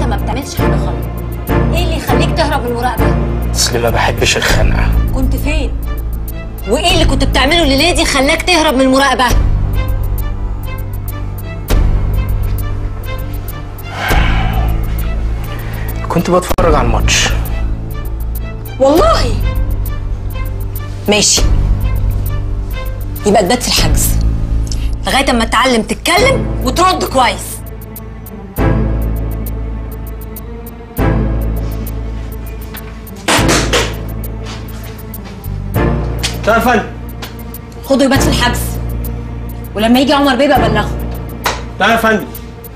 ما بتعملش حاجه غلط ايه اللي يخليك تهرب من المراقبه اصل ما بحبش الخنقه كنت فين وايه اللي كنت بتعمله الليله دي خلاك تهرب من المراقبه كنت بتفرج على الماتش والله ماشي يبقى تبات في الحجز لغايه اما تتعلم تتكلم وترد كويس طيب يا فندم خده يبات في الحجز ولما يجي عمر بيه بقى بلغه طيب يا فندم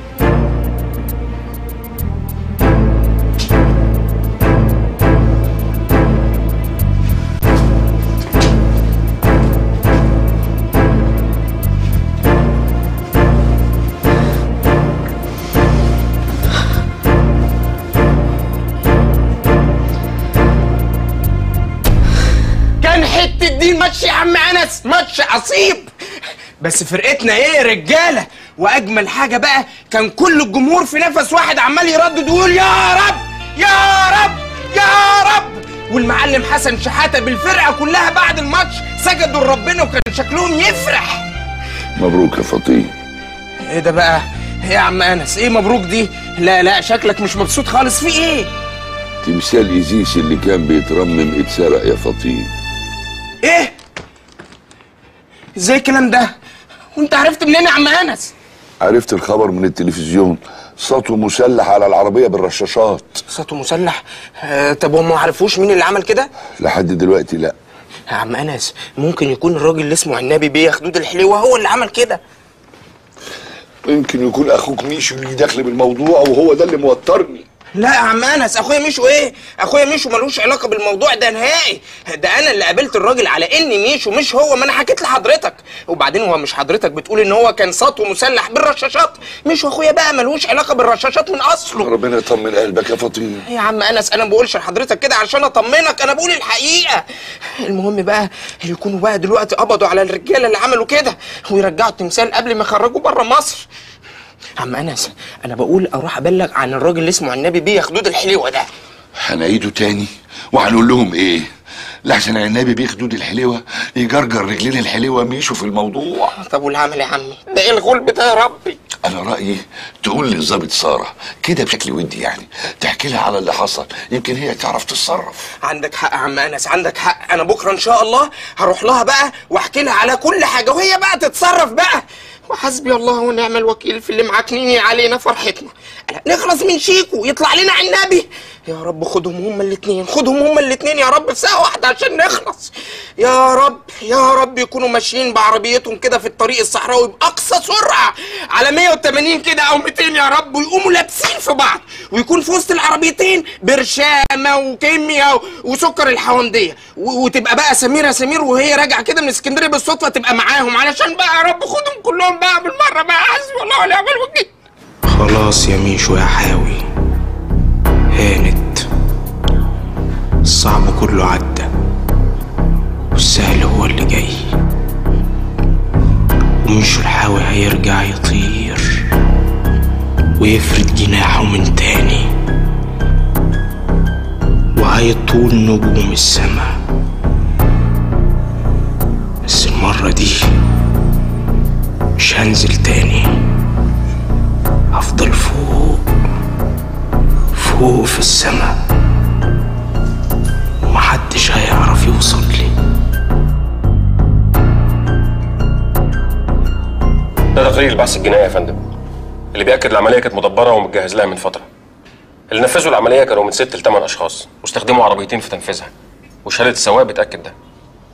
كان حته دي ماتش يا عم انس ماتش عصيب بس فرقتنا ايه رجاله واجمل حاجه بقى كان كل الجمهور في نفس واحد عمال يردد ويقول يا رب يا رب يا رب والمعلم حسن شحاته بالفرقه كلها بعد الماتش سجدوا لربنا وكان شكلهم يفرح مبروك يا فطين ايه ده بقى ايه يا عم انس ايه مبروك دي لا لا شكلك مش مبسوط خالص في ايه تمثال ايزيس اللي كان بيترمم اتسرق يا فطين ايه ازاي الكلام ده وانت عرفت منين يا عم انس عرفت الخبر من التلفزيون سطو مسلح على العربية بالرشاشات سطو مسلح آه طب هم ما عرفوش مين اللي عمل كده لحد دلوقتي لا يا عم انس ممكن يكون الراجل اللي اسمه عنابي بيه خدود الحليوه هو اللي عمل كده يمكن يكون اخوك ميشو اللي داخل بالموضوع وهو ده اللي موترني لا يا عم انس اخويا ميشو ايه اخويا ميشو ملوش علاقه بالموضوع ده نهائي ده انا اللي قابلت الراجل على ان ميشو مش هو ما انا حكيت لحضرتك وبعدين هو مش حضرتك بتقول ان هو كان سطو مسلح بالرشاشات ميشو اخويا بقى ملوش علاقه بالرشاشات من اصله ربنا يطمن قلبك يا فطين يا عم انس انا ما بقولش لحضرتك كده عشان اطمنك انا بقول الحقيقه المهم بقى يكونوا بقى دلوقتي قبضوا على الرجاله اللي عملوا كده ويرجعوا التمثال قبل ما يخرجوا بره مصر عم انس انا بقول اروح ابلغ عن الراجل اللي اسمه النبي بيه خدود الحليوه ده هنعيده تاني وهنقول لهم ايه لحسن النبي بيه خدود الحليوه يجرجر رجلين الحليوه ميشو في الموضوع طب والعمل يا عمي ده ايه الغلب ده يا ربي انا رايي تقول للظابط ساره كده بشكل ودي يعني تحكي لها على اللي حصل يمكن هي تعرف تتصرف عندك حق يا عم انس عندك حق انا بكره ان شاء الله هروح لها بقى واحكي لها على كل حاجه وهي بقى تتصرف بقى وحسبي الله ونعم الوكيل في اللي معكنين علينا فرحتنا نخلص من شيكو يطلع لنا عنابي يا رب خدهم هما الاتنين خدهم هما الاتنين يا رب في ساعة واحدة عشان نخلص يا رب يا رب يكونوا ماشيين بعربيتهم كده في الطريق الصحراوي بأقصى سرعة على 180 كده أو 200 يا رب ويقوموا لابسين في بعض ويكون في وسط العربيتين برشامة وكيمياء وسكر الحوندية و- وتبقى بقى سميرة سمير وهي راجعة كده من اسكندرية بالصدفة تبقى معاهم علشان بقى يا رب خدهم كلهم بقى بالمرة بقى حسبي الله ونعم الوكيل خلاص يا ميشو يا حاوي هانت الصعب كله عدى والسهل هو اللي جاي وميشو الحاوي هيرجع يطير ويفرد جناحه من تاني وهيطول نجوم السما بس المرة دي مش هنزل تاني هفضل فوق فوق في السما ومحدش هيعرف يوصل لي ده تقرير البحث الجنائي يا فندم اللي بيأكد العملية كانت مدبرة ومتجهز لها من فترة اللي نفذوا العملية كانوا من ست لثمان أشخاص واستخدموا عربيتين في تنفيذها وشهادة السواق بتأكد ده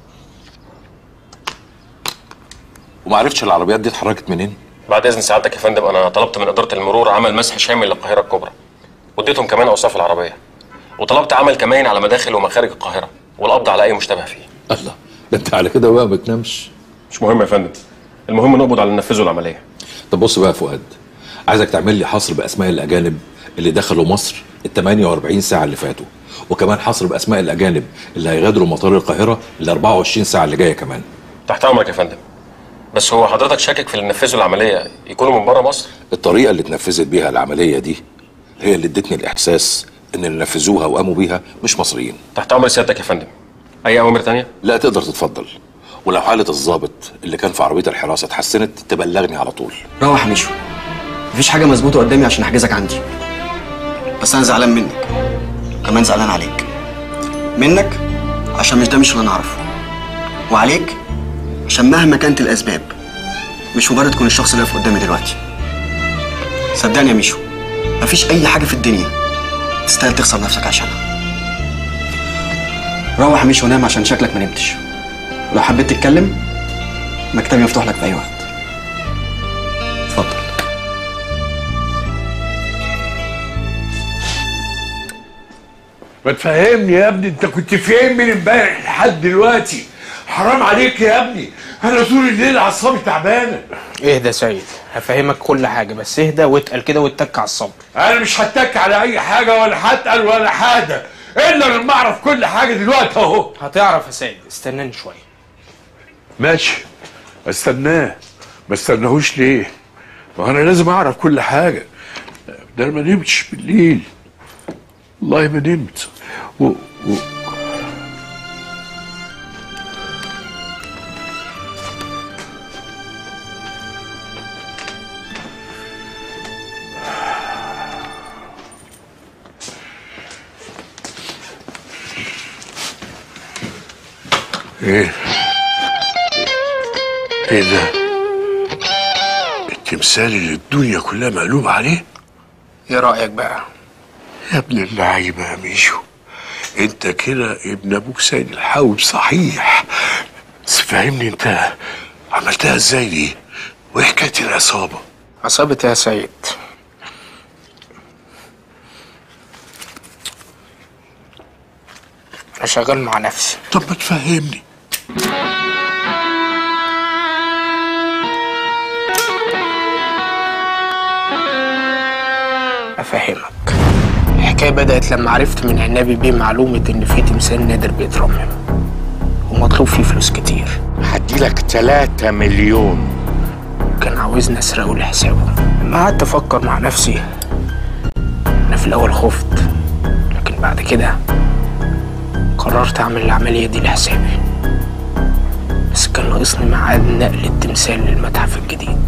وما عرفتش العربيات دي اتحركت منين؟ بعد إذن سعادتك يا فندم أنا طلبت من إدارة المرور عمل مسح شامل للقاهرة الكبرى واديتهم كمان أوصاف العربية وطلبت عمل كمان على مداخل ومخارج القاهرة والقبض على أي مشتبه فيه الله ده انت على كده بقى ما بتنامش مش مهم يا فندم المهم نقبض على اللي نفذوا العملية طب بص بقى يا فؤاد عايزك تعمل لي حصر باسماء الاجانب اللي دخلوا مصر ال 48 ساعه اللي فاتوا وكمان حصر باسماء الاجانب اللي هيغادروا مطار القاهره ال 24 ساعه اللي جايه كمان تحت أمرك يا فندم بس هو حضرتك شاكك في اللي نفذوا العملية يكونوا من بره مصر؟ الطريقه اللي اتنفذت بيها العمليه دي هي اللي ادتني الاحساس ان اللي نفذوها وقاموا بيها مش مصريين تحت امر سيادتك يا فندم اي اوامر تانية لا تقدر تتفضل ولو حالة الضابط اللي كان في عربية الحراسة اتحسنت تبلغني على طول روح يا ميشو مفيش حاجه مظبوطه قدامي عشان احجزك عندي بس انا زعلان منك كمان زعلان عليك منك عشان مش ده مش اللي انا اعرفه وعليك عشان مهما كانت الاسباب مش مجرد تكون الشخص اللي واقف قدامي دلوقتي صدقني يا ميشو مفيش اي حاجه في الدنيا تستاهل تخسر نفسك عشانها روح يا ميشو ونام عشان شكلك ما نمتش ولو حبيت تتكلم مكتبي مفتوح لك في اي وقت اتفضل ما تفهمني يا ابني انت كنت فين من امبارح لحد دلوقتي حرام عليك يا ابني انا طول الليل اعصابي تعبانه اهدى يا سيد هفهمك كل حاجه بس اهدى واتقل كده واتك على الصبر انا مش هتك على اي حاجه ولا هتقل ولا حاجه الا لما اعرف كل حاجه دلوقتي اهو هتعرف يا سيد استناني شويه ماشي استناه ما استناهوش ليه ما انا لازم اعرف كل حاجه ده أنا ما نمتش بالليل والله ما نمت و... و... ايه ايه ده التمثال اللي الدنيا كلها مقلوب عليه ايه رايك بقى يا ابن اللعيبه يا ميشو انت كده ابن ابوك سيد الحاوب صحيح بس فهمني انت عملتها ازاي دي وايه حكايه العصابه عصابة يا سيد انا شغال مع نفسي طب ما تفهمني افهمك الحكايه بدات لما عرفت من عنابي بيه معلومه ان في تمثال نادر بيترمم ومطلوب فيه فلوس كتير هديلك 3 مليون كان عاوزني اسرقه لحسابه لما قعدت افكر مع نفسي انا في الاول خفت لكن بعد كده قررت اعمل العمليه دي لحسابي بس كان ناقصني ميعاد نقل التمثال للمتحف الجديد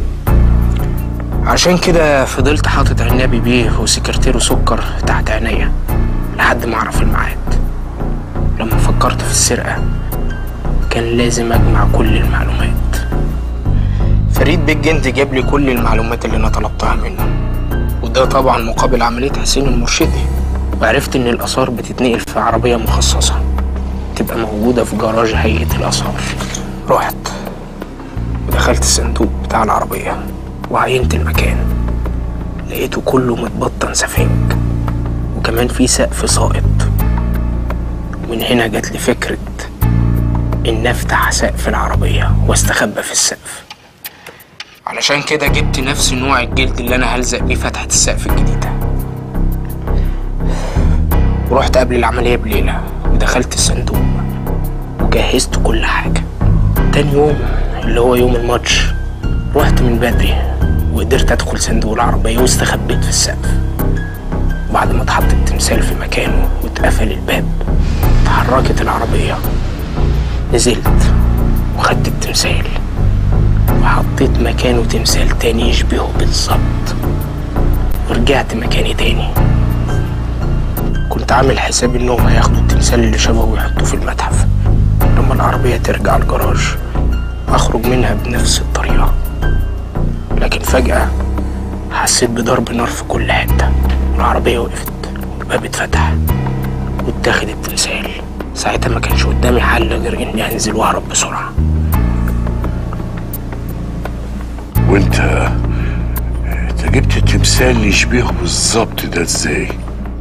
عشان كده فضلت حاطط عنابي بيه وسكرتيره سكر تحت عينيا لحد ما اعرف الميعاد لما فكرت في السرقه كان لازم اجمع كل المعلومات فريد بيك جندي جاب لي كل المعلومات اللي انا طلبتها منه وده طبعا مقابل عمليه حسين المرشدي وعرفت ان الاثار بتتنقل في عربيه مخصصه تبقى موجوده في جراج هيئه الاثار رحت ودخلت الصندوق بتاع العربيه وعينت المكان لقيته كله متبطن سفنج وكمان في سقف ساقط ومن هنا جات لي فكره ان افتح سقف العربيه واستخبى في السقف علشان كده جبت نفس نوع الجلد اللي انا هلزق بيه فتحة السقف الجديدة ورحت قبل العملية بليلة ودخلت الصندوق وجهزت كل حاجة تاني يوم اللي هو يوم الماتش رحت من بدري وقدرت ادخل صندوق العربية واستخبيت في السقف بعد ما اتحط التمثال في مكانه واتقفل الباب اتحركت العربية نزلت وخدت التمثال وحطيت مكانه تمثال تاني يشبهه بالظبط ورجعت مكاني تاني كنت عامل حساب انهم هياخدوا التمثال اللي شبهه ويحطوه في المتحف لما العربية ترجع الجراج اخرج منها بنفس الطريقة لكن فجأة حسيت بضرب نار في كل حتة العربية وقفت والباب اتفتح واتاخد التمثال ساعتها ما كانش قدامي حل غير اني انزل واهرب بسرعه وانت انت جبت التمثال اللي يشبهه بالظبط ده ازاي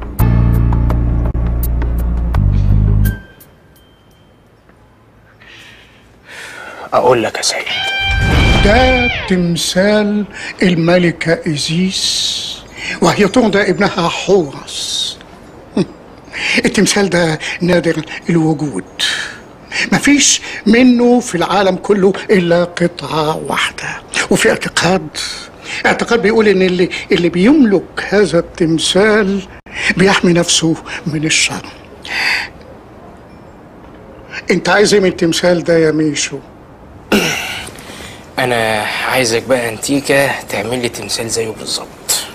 اقول لك يا سيد ده تمثال الملكة إيزيس وهي ترضى ابنها حورس التمثال ده نادر الوجود مفيش منه في العالم كله إلا قطعة واحدة وفي اعتقاد اعتقاد بيقول ان اللي اللي بيملك هذا التمثال بيحمي نفسه من الشر انت عايز ايه من التمثال ده يا ميشو انا عايزك بقى انتيكا تعمل لي تمثال زيه بالظبط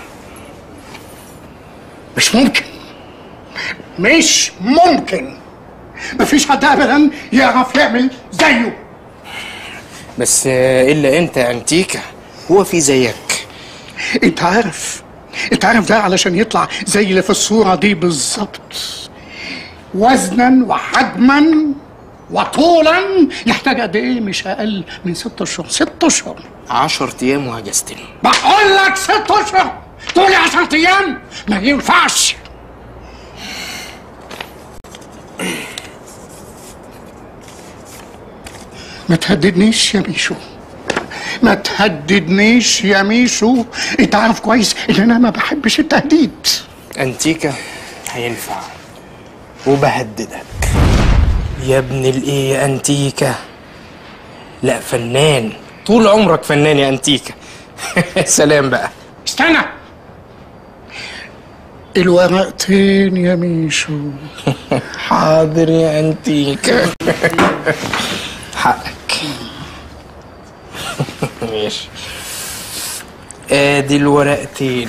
مش ممكن مش ممكن مفيش حد ابدا يعرف يعمل زيه بس آه، الا انت يا انتيكا هو في زيك انت عارف انت عارف ده علشان يطلع زي اللي في الصورة دي بالظبط وزنا وحجما وطولا يحتاج قد ايه مش اقل من ست اشهر ست اشهر عشر ايام وهجستني بقول لك ست اشهر تقولي عشر ايام ما ينفعش ما تهددنيش يا ميشو ما تهددنيش يا ميشو انت عارف كويس ان انا ما بحبش التهديد انتيكا هينفع وبهددك يا ابن الايه يا انتيكا لا فنان طول عمرك فنان يا انتيكا سلام بقى استنى الورقتين يا ميشو حاضر يا انتيكا حقك ماشي ادي الورقتين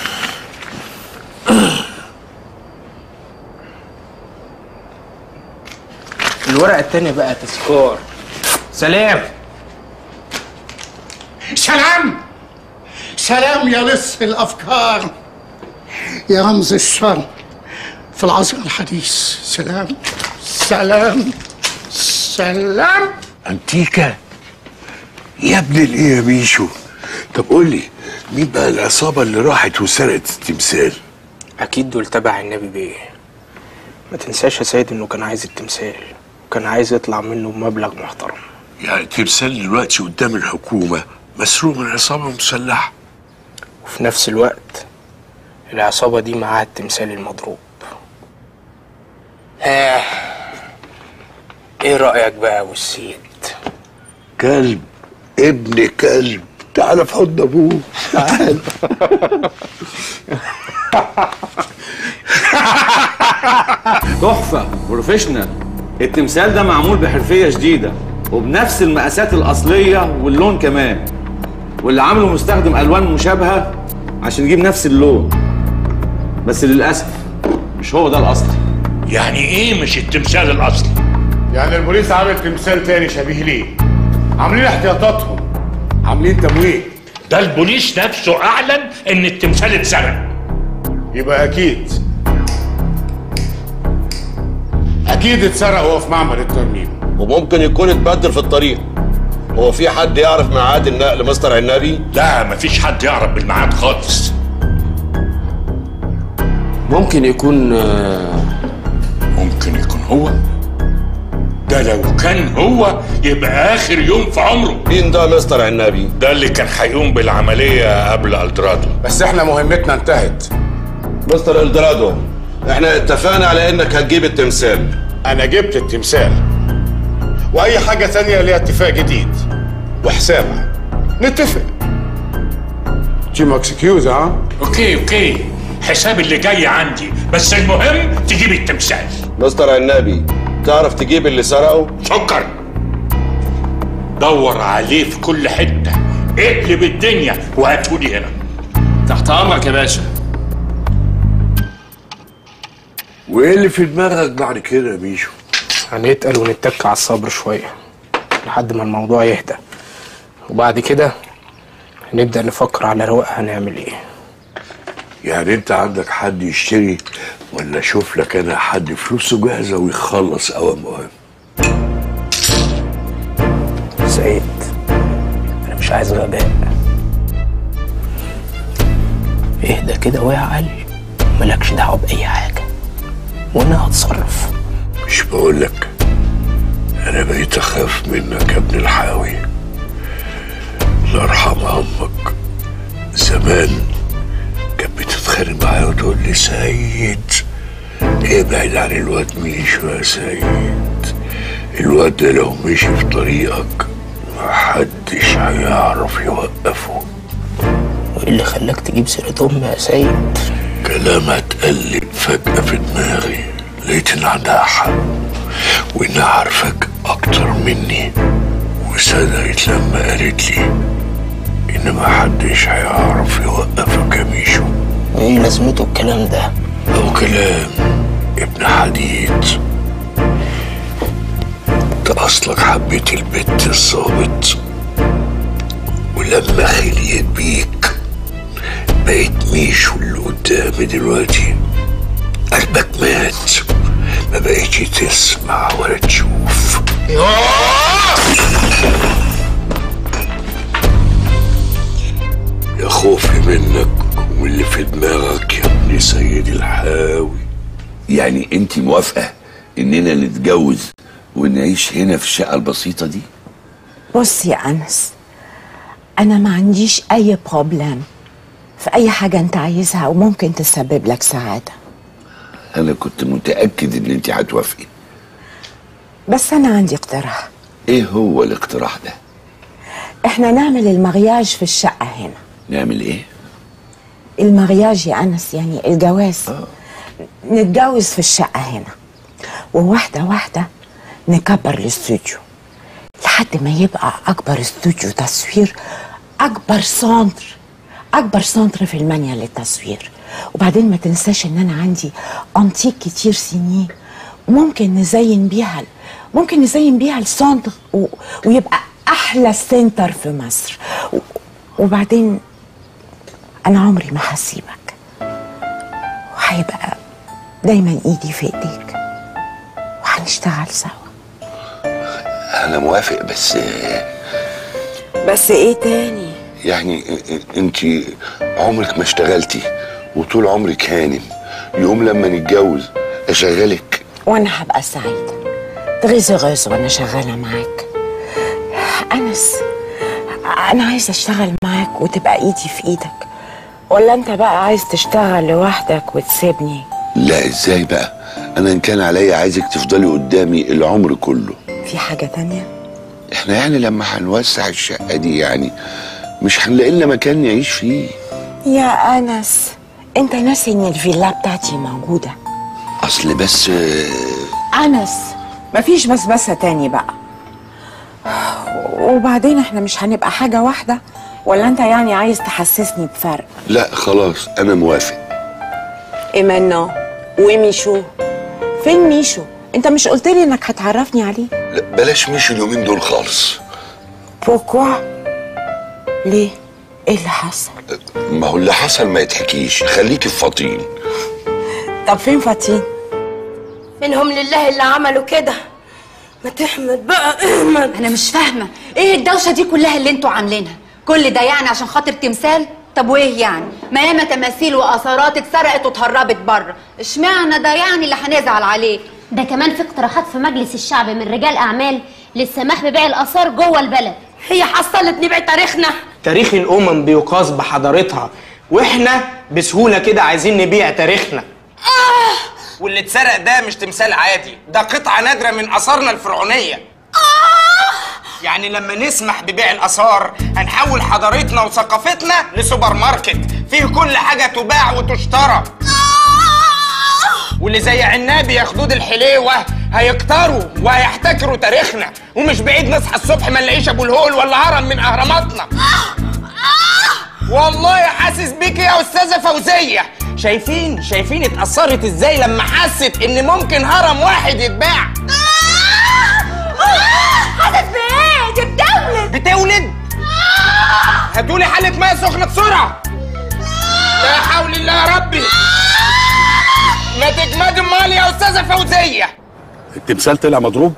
الورقة التانية بقى تذكار سلام سلام سلام يا لص الافكار يا رمز الشر في العصر الحديث سلام سلام سلام انتيكا يا ابن الايه يا ميشو طب قول لي مين بقى العصابه اللي راحت وسرقت التمثال اكيد دول تبع النبي بيه ما تنساش يا سيد انه كان عايز التمثال وكان عايز يطلع منه بمبلغ محترم يعني التمثال دلوقتي قدام الحكومه مسروق من عصابه مسلحه وفي نفس الوقت العصابة دي معاها التمثال المضروب ها ايه رأيك بقى يا ابو السيد كلب ابن كلب تعال في حضن ابوه تعال تحفة بروفيشنال التمثال ده معمول بحرفية شديدة وبنفس المقاسات الأصلية واللون كمان واللي عامله مستخدم ألوان مشابهة عشان يجيب نفس اللون بس للأسف مش هو ده الأصلي يعني ايه مش التمثال الاصلي يعني البوليس عامل تمثال تاني شبيه ليه عاملين احتياطاتهم عاملين تمويه ده البوليس نفسه اعلن ان التمثال اتسرق يبقى اكيد اكيد اتسرق وهو في معمل الترميم وممكن يكون اتبدل في الطريق هو في حد يعرف ميعاد النقل مستر عنابي؟ لا مفيش حد يعرف بالميعاد خالص ممكن يكون ممكن يكون هو ده لو كان هو يبقى اخر يوم في عمره مين ده مستر عنابي؟ ده اللي كان هيقوم بالعمليه قبل الدرادو بس احنا مهمتنا انتهت مستر الدرادو احنا اتفقنا على انك هتجيب التمثال انا جبت التمثال واي حاجه تانية ليها اتفاق جديد وحساب نتفق تيم اكسكيوز ها اوكي اوكي حساب اللي جاي عندي بس المهم تجيب التمثال مستر عنابي تعرف تجيب اللي سرقه؟ سكر دور عليه في كل حته اقلب الدنيا وهاتولي هنا تحت امرك يا باشا وايه اللي في دماغك بعد كده يا ميشو هنتقل ونتك على الصبر شوية لحد ما الموضوع يهدى وبعد كده هنبدأ نفكر على رواق هنعمل ايه يعني انت عندك حد يشتري ولا اشوف لك انا حد فلوسه جاهزه ويخلص اوام اوام سيد انا مش عايز غباء اهدى كده واعقل مالكش دعوه باي حاجه وانا هتصرف مش بقولك انا بقيت اخاف منك يا ابن الحاوي الله يرحم امك زمان كانت بتتخانق معايا وتقول لي سيد ابعد عن الواد ميشو يا سيد الواد ده لو مشي في طريقك محدش هيعرف يوقفه وايه اللي خلاك تجيب سيرة امي يا سيد كلامها اتقلب فجأة في دماغي لقيت إن عندها حق وإنها عارفاك أكتر مني وصدقت لما قالت لي إن محدش هيعرف يوقفك يا ميشو ايه لازمته الكلام ده أو كلام ابن حديد انت أصلك حبيت البت الظابط ولما خليت بيك بقيت ميشو اللي قدامي دلوقتي قلبك مات ما بقيتش تسمع ولا تشوف يا خوفي منك واللي في دماغك يا ابن سيد الحاوي يعني انت موافقه اننا نتجوز ونعيش هنا في الشقه البسيطه دي بص يا أنس أنا ما عنديش أي بروبلام في أي حاجة أنت عايزها وممكن تسبب لك سعادة انا كنت متاكد ان انت هتوافقي بس أنا عندي اقتراح ايه هو الاقتراح ده إحنا نعمل المغياج في الشقة هنا نعمل ايه المغياج يا أنس يعني الجواز نتجوز في الشقة هنا وواحدة واحدة نكبر الاستوديو لحد ما يبقى أكبر استوديو تصوير أكبر سنتر أكبر سنتر في المانيا للتصوير وبعدين ما تنساش إن أنا عندي أنتيك كتير سنين ممكن نزين بيها ممكن نزين بيها السنتر و... ويبقى أحلى سنتر في مصر و... وبعدين أنا عمري ما هسيبك وهيبقى دايما إيدي في إيديك وهنشتغل سوا انا موافق بس بس إيه تاني يعني انت عمرك ما اشتغلتي وطول عمرك هانم يقوم لما نتجوز اشغلك وانا هبقى سعيدة تغيظ غيظ وانا شغالة معاك انس انا عايزة اشتغل معاك وتبقى ايدي في ايدك ولا انت بقى عايز تشتغل لوحدك وتسيبني لا ازاي بقى انا ان كان عليا عايزك تفضلي قدامي العمر كله في حاجة تانية احنا يعني لما هنوسع الشقه دي يعني مش هنلاقي لنا مكان نعيش فيه يا انس انت ناسي ان الفيلا بتاعتي موجودة اصل بس انس مفيش بسبسة تاني بقى وبعدين احنا مش هنبقى حاجة واحدة ولا انت يعني عايز تحسسني بفرق لا خلاص انا موافق ايمانو وميشو فين ميشو انت مش قلت لي انك هتعرفني عليه لا بلاش مشي اليومين دول خالص بوكوا ليه ايه اللي حصل ما هو اللي حصل ما يتحكيش خليكي في فطين طب فين فاتين منهم لله اللي عملوا كده ما تحمد بقى احمد انا مش فاهمه ايه الدوشه دي كلها اللي انتوا عاملينها كل ده يعني عشان خاطر تمثال طب وايه يعني ما ياما تماثيل واثارات اتسرقت واتهربت بره اشمعنى ده يعني اللي هنزعل عليه ده كمان في اقتراحات في مجلس الشعب من رجال اعمال للسماح ببيع الاثار جوه البلد هي حصلت نبيع تاريخنا تاريخ الامم بيقاس بحضارتها واحنا بسهوله كده عايزين نبيع تاريخنا واللي اتسرق ده مش تمثال عادي ده قطعة نادرة من آثارنا الفرعونية يعني لما نسمح ببيع الآثار هنحول حضارتنا وثقافتنا لسوبر ماركت فيه كل حاجة تباع وتشترى واللي زي عنابي يا خدود الحليوة هيكتروا وهيحتكروا تاريخنا ومش بعيد نصحى الصبح ما نلاقيش ابو الهول ولا هرم من اهراماتنا والله حاسس بيك يا استاذه فوزيه شايفين شايفين اتأثرت ازاي لما حست ان ممكن هرم واحد يتباع حاسس بايه دي بتولد بتولد هاتولي حالة مية سخنة بسرعة لا حول الله يا ربي ما تجمد امال يا استاذة فوزية التمثال طلع مضروب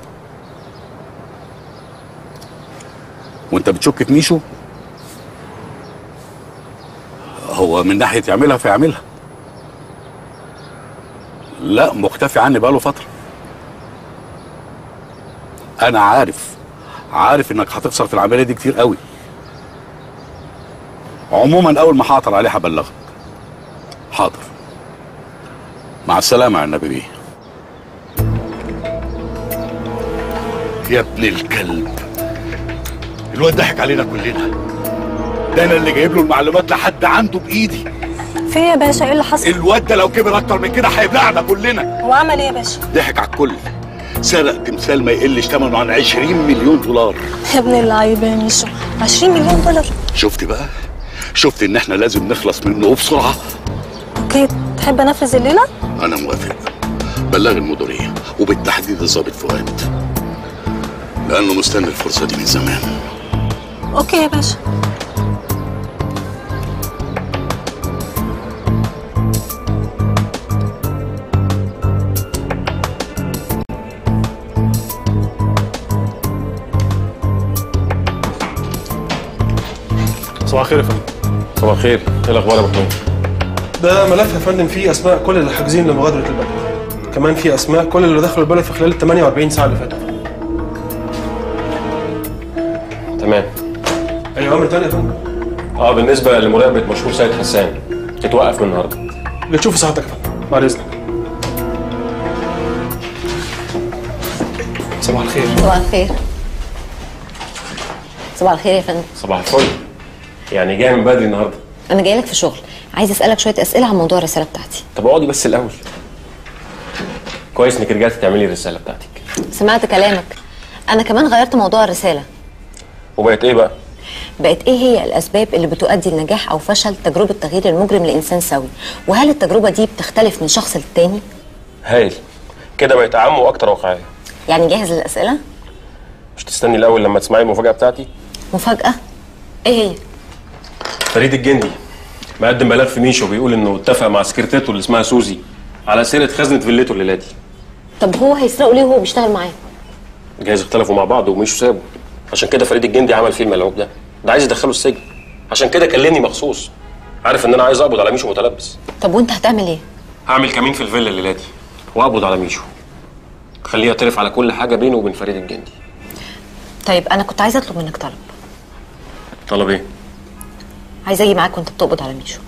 وانت بتشك في ميشو هو من ناحيه يعملها فيعملها لا مختفي عني بقاله فتره انا عارف عارف انك هتخسر في العمليه دي كتير قوي عموما اول ما هعطل عليه هبلغك حاضر مع السلامه يا النبي بيه يا ابن الكلب الواد ضحك علينا كلنا ده انا اللي جايب له المعلومات لحد عنده بايدي في إيه يا باشا ايه اللي حصل الواد ده لو كبر اكتر من كده هيبلعنا كلنا هو عمل ايه يا باشا ضحك على الكل سرق تمثال ما يقلش ثمنه عن 20 مليون دولار يا ابن اللعيبه يا ميشو 20 مليون دولار شفت بقى شفت ان احنا لازم نخلص منه وبسرعه اوكي تحب انفذ الليله انا موافق بلغ المديريه وبالتحديد الضابط فؤاد لانه مستني الفرصه دي من زمان اوكي يا باشا صباح الخير يا فندم صباح الخير ايه الاخبار يا ابو حميد ده ملف يا فندم فيه اسماء كل اللي حاجزين لمغادره البلد كمان فيه اسماء كل اللي دخلوا البلد في خلال ال 48 ساعه اللي فاتوا تمام اي امر تاني يا فندم اه بالنسبه لمراقبه مشهور سيد حسان تتوقف من النهارده اللي تشوفه ساعتك يا فندم بعد اذنك صباح الخير صباح الخير صباح الخير يا فندم صباح الفل يعني جاي من بدري النهارده انا جاي لك في شغل عايز اسالك شويه اسئله عن موضوع الرساله بتاعتي طب اقعدي بس الاول كويس انك رجعتي تعملي الرساله بتاعتك سمعت كلامك انا كمان غيرت موضوع الرساله وبقت ايه بقى بقت ايه هي الاسباب اللي بتؤدي لنجاح او فشل تجربه تغيير المجرم لانسان سوي وهل التجربه دي بتختلف من شخص للتاني هايل كده بقت اعم واكتر واقعيه يعني جاهز للاسئله مش تستني الاول لما تسمعي المفاجاه بتاعتي مفاجاه ايه هي فريد الجندي مقدم بلاغ في ميشو بيقول انه اتفق مع سكرتيرته اللي اسمها سوزي على سيره خزنه فيلته الليله دي طب هو هيسرقوا ليه وهو بيشتغل معاه جايز اختلفوا مع بعض ومشوا سابوا عشان كده فريد الجندي عمل فيه الملعوب ده ده عايز يدخله السجن عشان كده كلمني مخصوص عارف ان انا عايز اقبض على ميشو متلبس طب وانت هتعمل ايه هعمل كمين في الفيلا الليله دي واقبض على ميشو خليه يعترف على كل حاجه بينه وبين فريد الجندي طيب انا كنت عايزه اطلب منك طلب طلب ايه عايزه اجي معاك وانت بتقبض على ميشو